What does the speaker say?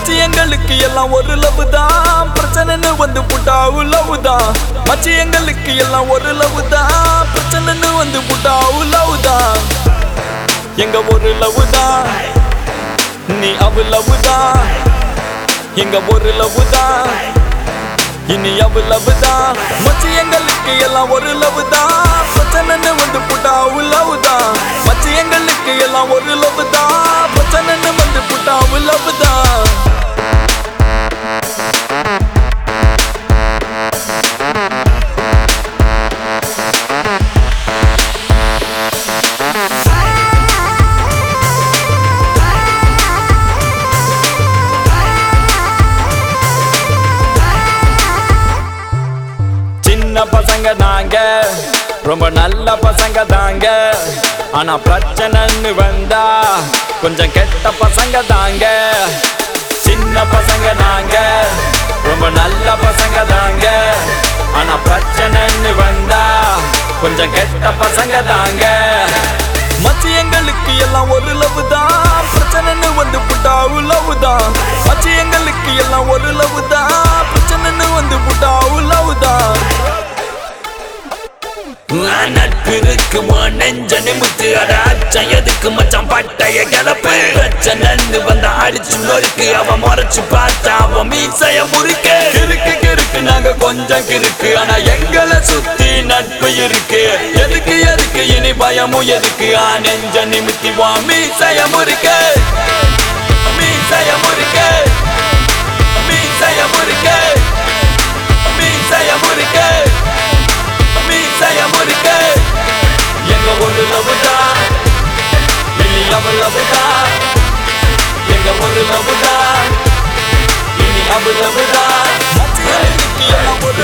மச்சி எங்களுக்கு எல்லாம் ஒரு லவ் தான் பிரச்சனைன்னு வந்து புட்டா லவ் தான் மச்சி எங்களுக்கு எல்லாம் ஒரு லவ் தான் பிரச்சனைன்னு வந்து புட்டா லவ் தான் எங்க ஒரு லவ் தான் நீ அவ லவ் தான் எங்க ஒரு லவ் தான் இனி அவ லவ் தான் மச்சி எங்களுக்கு எல்லாம் ஒரு லவ் தான் பிரச்சனைன்னு வந்து புட்டா லவ் தான் மச்சி எங்களுக்கு எல்லாம் ஒரு லவ் தான் பிரச்சனைன்னு வந்து புட்டா லவ் தான் சின்ன பசங்க தாங்க ரொம்ப நல்ல பசங்க தாங்க ஆனா பிரச்சனைன்னு வந்தா கொஞ்சம் கெட்ட பசங்க தாங்க சின்ன பசங்க நாங்க ரொம்ப நல்ல பசங்க தாங்க ஆனா பிரச்சனைன்னு வந்தா கொஞ்சம் கெட்ட பசங்க தாங்க மச்சி எங்களுக்கு எல்லாம் ஒரு லவ் தான் பிரச்சனைன்னு வந்து புட்டா லவ் தான் மச்சி எங்களுக்கு எல்லாம் ஒரு லவ் தான் பிரச்சனைன்னு வந்து புட்டா லவ் தான் நட்பு இருக்கு உன் நெஞ்ச நிமித்து அட அச்சம் எதுக்கு மச்சான் பட்டைய கிளப்பு பிரச்சனைன்னு வந்த அடிச்சு நொறுக்கு அவன் முறைச்சு பார்த்தா அவன் மீசைய முறிக்க கிறுக்கு கிறுக்கு நாங்க கொஞ்சம் கிறுக்கு ஆனா எங்களை சுத்தி நட்பு இருக்கு எதுக்கு எதுக்கு இனி பயமும் எதுக்கு ஆ நெஞ்ச நிமித்தி வா மீசைய முறிக்க மீசைய முறிக்க மீசைய முறிக்க மீசைய முறிக்க மீசைய முறிக்க எங்க ஒரு லவ் தான் இனி அவ லவ் தான் எங்க ஒரு லவ் தான் இனி அவ லவ் தான் மச்சி எங்களுக்கு எல்லாம் ஒரு